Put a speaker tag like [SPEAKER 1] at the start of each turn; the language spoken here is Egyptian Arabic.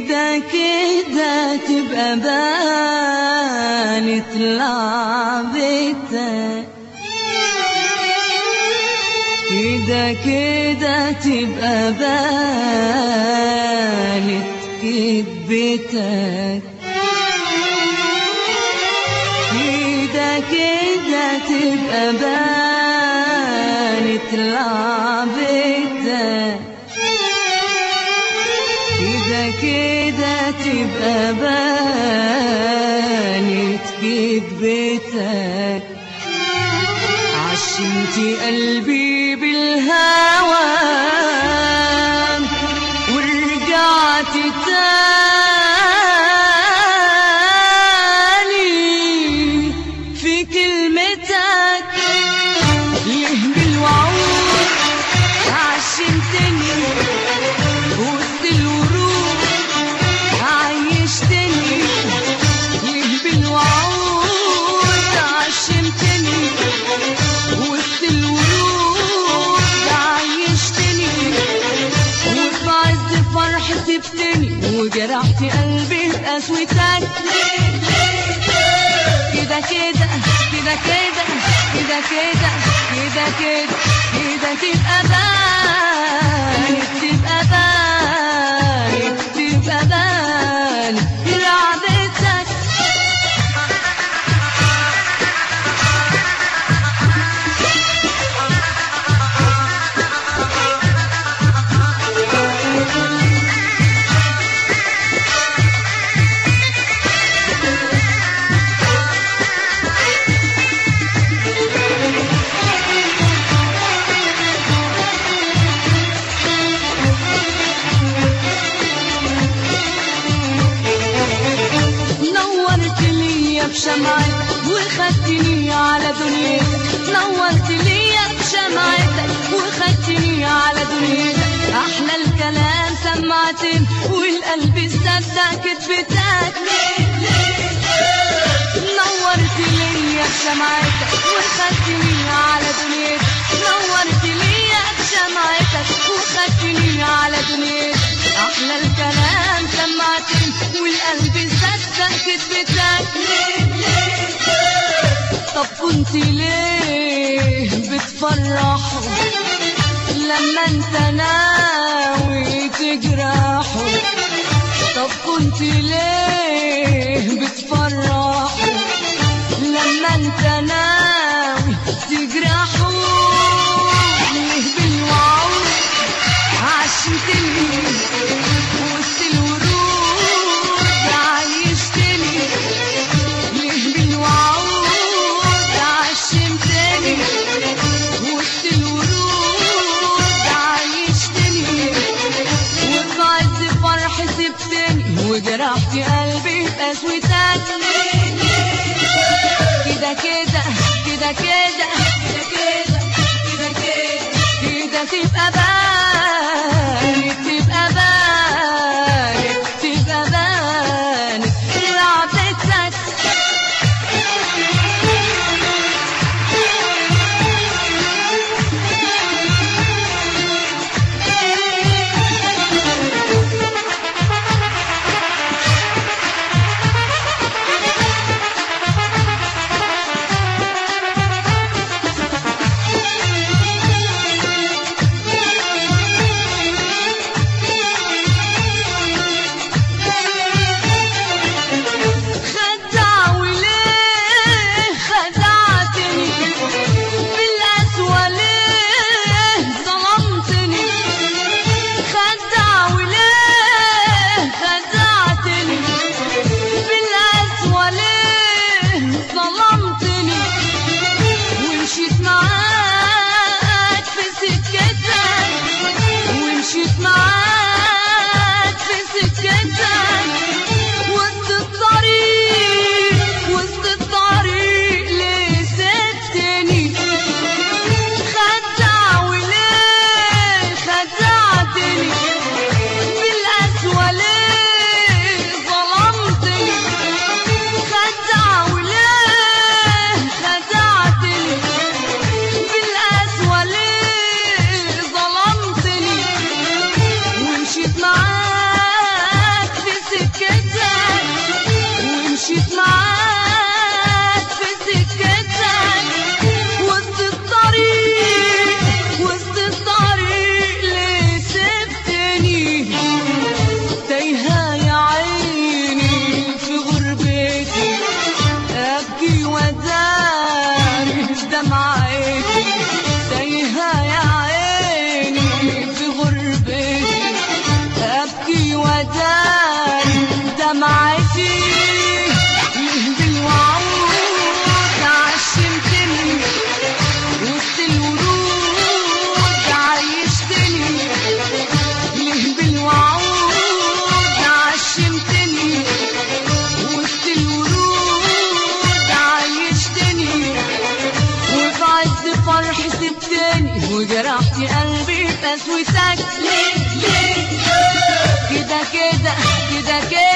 [SPEAKER 1] كده كده تبقى بانت لعبتك كده كده تبقى بانت كدبتك كده كده تبقى بانت لعبتك كده كده تبقى بانت كدبتك عشمتي قلبي بالهوى ورجعت تاني في كلمتك يهمي الوعود عشمتني وسط الورود عيشتني يهمي الوعود عشمتني وسط الورود عيشتني وفي عز فرحتي سبتني وجرحت قلبي بقسوتك كده كده كده كده كده كده كده كده كده تبقى بانت تبقى بانت تبقى بانت لعبتك نورت ليا بشمعتك وخدتني على دنيتك نورت ليا بشمعتك وخدتني على دنيتك احلى الكلام سمعتني والقلب صدق كتبتك نورت ليا بشمعتك وخدتني على دنيتك نورت ليا بشمعتك وخدتني على دنيتك احلى الكلام سمعتني والقلب صدق كتبتك طب كنت ليه بتفرحوا لما انت ناوي تجرحه طب كنت ليه بتفرحوا لما انت ناوي تجرحه ليه بالوعود عشمتني وسط الورود عيشتني ليه بالوعود عشمتني وسط الورود عيشتني وفي عز فرح سبتني وجرحت قلبي بقسوتك كده كده كده كده كده كده كده كده كده تبقى بانت تبقى بانت تبقى بانت لعبتك وداري دمعتي ليه بالوعود عشمتني وسط الورود عيشتني ليه بالوعود عشمتني وسط الورود عيشتني وبعد فرح سبتني وجرحت قلبي بس وسكت ليه ليه كده كده كده كده